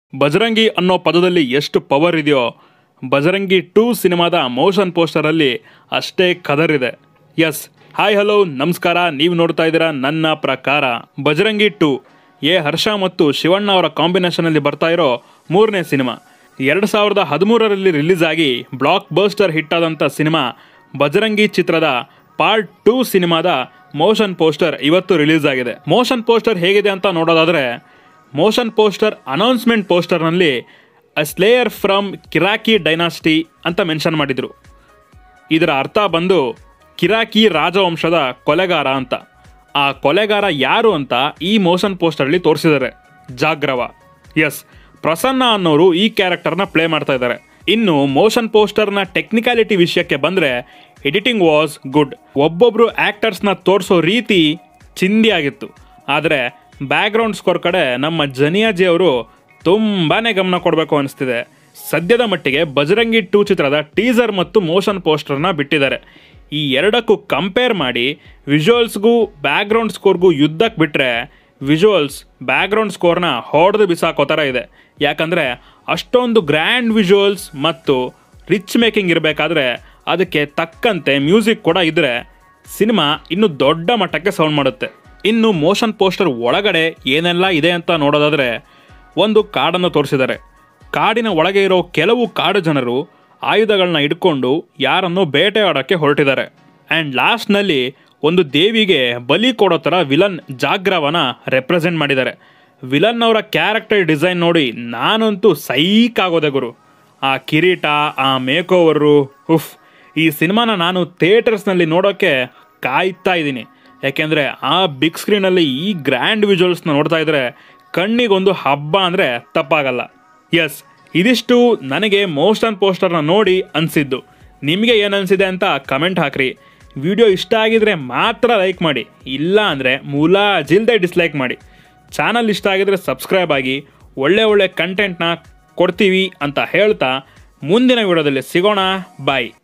ಬಜರಂಗಿ ಅನ್ನೋ ಪದದಲ್ಲಿ ಎಷ್ಟು ಪವರ್ ಇದೆಯೋ ಬಜರಂಗಿ ಟೂ ಸಿನಿಮಾದ ಮೋಷನ್ ಪೋಸ್ಟರಲ್ಲಿ ಅಷ್ಟೇ ಕದರ್ ಇದೆ ಎಸ್ ಹಾಯ್ ಹಲೋ ನಮಸ್ಕಾರ ನೀವು ನೋಡ್ತಾ ಇದ್ದೀರಾ ನನ್ನ ಪ್ರಕಾರ ಬಜರಂಗಿ ಟೂ ಎ ಹರ್ಷ ಮತ್ತು ಶಿವಣ್ಣ ಅವರ ಕಾಂಬಿನೇಷನಲ್ಲಿ ಬರ್ತಾ ಇರೋ ಮೂರನೇ ಸಿನಿಮಾ ಎರಡು ಸಾವಿರದ ಹದಿಮೂರರಲ್ಲಿ ರಿಲೀಸ್ ಆಗಿ ಬ್ಲಾಕ್ ಬಸ್ಟರ್ ಹಿಟ್ ಆದಂಥ ಸಿನಿಮಾ ಬಜರಂಗಿ ಚಿತ್ರದ ಪಾರ್ಟ್ ಟೂ ಸಿನಿಮಾದ ಮೋಷನ್ ಪೋಸ್ಟರ್ ಇವತ್ತು ರಿಲೀಸ್ ಆಗಿದೆ ಮೋಷನ್ ಪೋಸ್ಟರ್ ಹೇಗಿದೆ ಅಂತ ನೋಡೋದಾದರೆ ಮೋಷನ್ ಪೋಸ್ಟರ್ ಅನೌನ್ಸ್ಮೆಂಟ್ ಪೋಸ್ಟರ್ನಲ್ಲಿ a slayer from Kiraki dynasty ಅಂತ ಮೆನ್ಷನ್ ಮಾಡಿದರು ಇದರ ಅರ್ಥ ಬಂದು ಕಿರಾಕಿ ರಾಜವಂಶದ ಕೊಲೆಗಾರ ಅಂತ ಆ ಕೊಲೆಗಾರ ಯಾರು ಅಂತ ಈ ಮೋಷನ್ ಪೋಸ್ಟರ್ಲಿ ತೋರಿಸಿದ್ದಾರೆ ಜಾಗ್ರವ ಎಸ್ ಪ್ರಸನ್ನ ಅನ್ನೋರು ಈ ಕ್ಯಾರೆಕ್ಟರ್ನ ಪ್ಲೇ ಮಾಡ್ತಾ ಇದ್ದಾರೆ ಇನ್ನು ಮೋಷನ್ ಪೋಸ್ಟರ್ನ ಟೆಕ್ನಿಕಾಲಿಟಿ ವಿಷಯಕ್ಕೆ ಬಂದರೆ ಎಡಿಟಿಂಗ್ ವಾಸ್ ಗುಡ್ ಒಬ್ಬೊಬ್ರು ಆ್ಯಕ್ಟರ್ಸ್ನ ತೋರಿಸೋ ರೀತಿ ಚಿಂದಿ ಆಗಿತ್ತು ಆದರೆ ಬ್ಯಾಕ್ಗ್ರೌಂಡ್ ಸ್ಕೋರ್ ಕಡೆ ನಮ್ಮ ಜನಿಯಾಜಿ ಅವರು ತುಂಬಾ ಗಮನ ಕೊಡಬೇಕು ಅನಿಸ್ತಿದೆ ಸದ್ಯದ ಮಟ್ಟಿಗೆ ಬಜರಂಗಿ ಟೂ ಚಿತ್ರದ ಟೀಸರ್ ಮತ್ತು ಮೋಷನ್ ಪೋಸ್ಟರ್ನ ಬಿಟ್ಟಿದ್ದಾರೆ ಈ ಎರಡಕ್ಕೂ ಕಂಪೇರ್ ಮಾಡಿ ವಿಜುವಲ್ಸ್ಗೂ ಬ್ಯಾಕ್ಗ್ರೌಂಡ್ ಸ್ಕೋರ್ಗೂ ಯುದ್ಧಕ್ಕೆ ಬಿಟ್ಟರೆ ವಿಜುವಲ್ಸ್ ಬ್ಯಾಕ್ಗ್ರೌಂಡ್ ಸ್ಕೋರ್ನ ಹೊಡೆದು ಬಿಸಾಕೋ ಥರ ಇದೆ ಯಾಕಂದರೆ ಅಷ್ಟೊಂದು ಗ್ರ್ಯಾಂಡ್ ವಿಜುವಲ್ಸ್ ಮತ್ತು ರಿಚ್ ಮೇಕಿಂಗ್ ಇರಬೇಕಾದ್ರೆ ಅದಕ್ಕೆ ತಕ್ಕಂತೆ ಮ್ಯೂಸಿಕ್ ಕೂಡ ಇದ್ದರೆ ಸಿನಿಮಾ ಇನ್ನೂ ದೊಡ್ಡ ಮಟ್ಟಕ್ಕೆ ಸೌಂಡ್ ಮಾಡುತ್ತೆ ಇನ್ನು ಮೋಷನ್ ಪೋಸ್ಟರ್ ಒಳಗಡೆ ಏನೆಲ್ಲ ಇದೆ ಅಂತ ನೋಡೋದಾದರೆ ಒಂದು ಕಾಡನ್ನು ತೋರಿಸಿದ್ದಾರೆ ಕಾಡಿನ ಒಳಗೆ ಇರೋ ಕೆಲವು ಕಾಡು ಜನರು ಆಯುಧಗಳನ್ನ ಇಟ್ಕೊಂಡು ಯಾರನ್ನು ಬೇಟೆಯಾಡೋಕ್ಕೆ ಹೊರಟಿದ್ದಾರೆ ಆ್ಯಂಡ್ ಲಾಸ್ಟ್ನಲ್ಲಿ ಒಂದು ದೇವಿಗೆ ಬಲಿ ಕೊಡೋ ಥರ ವಿಲನ್ ಜಾಗ್ರವನ ರೆಪ್ರೆಸೆಂಟ್ ಮಾಡಿದ್ದಾರೆ ವಿಲನ್ ಅವರ ಕ್ಯಾರೆಕ್ಟರ್ ಡಿಸೈನ್ ನೋಡಿ ನಾನಂತೂ ಸೈಕ್ ಆಗೋದೆ ಗುರು ಆ ಕಿರೀಟ ಆ ಮೇಕೋವರು ಉಫ್ ಈ ಸಿನಿಮಾನ ನಾನು ಥಿಯೇಟರ್ಸ್ನಲ್ಲಿ ನೋಡೋಕ್ಕೆ ಕಾಯ್ತಾ ಇದ್ದೀನಿ ಯಾಕೆಂದರೆ ಆ ಬಿಗ್ ಸ್ಕ್ರೀನಲ್ಲಿ ಈ ಗ್ರ್ಯಾಂಡ್ ವಿಜುವಲ್ಸ್ನ ನೋಡ್ತಾ ಇದ್ದರೆ ಕಣ್ಣಿಗೊಂದು ಹಬ್ಬ ಅಂದರೆ ತಪ್ಪಾಗಲ್ಲ ಎಸ್ ಇದಿಷ್ಟು ನನಗೆ ಮೋಷನ್ ಪೋಸ್ಟರ್ನ ನೋಡಿ ಅನಿಸಿದ್ದು ನಿಮಗೆ ಏನು ಅನಿಸಿದೆ ಅಂತ ಕಮೆಂಟ್ ಹಾಕ್ರಿ ವಿಡಿಯೋ ಇಷ್ಟ ಆಗಿದ್ರೆ ಮಾತ್ರ ಲೈಕ್ ಮಾಡಿ ಇಲ್ಲ ಅಂದರೆ ಮುಲಾಜಿಲ್ದೆ ಡಿಸ್ಲೈಕ್ ಮಾಡಿ ಚಾನಲ್ ಇಷ್ಟ ಆಗಿದ್ರೆ ಸಬ್ಸ್ಕ್ರೈಬ್ ಆಗಿ ಒಳ್ಳೆ ಒಳ್ಳೆ ಕಂಟೆಂಟ್ನ ಕೊಡ್ತೀವಿ ಅಂತ ಹೇಳ್ತಾ ಮುಂದಿನ ವಿಡಿಯೋದಲ್ಲಿ ಸಿಗೋಣ ಬಾಯ್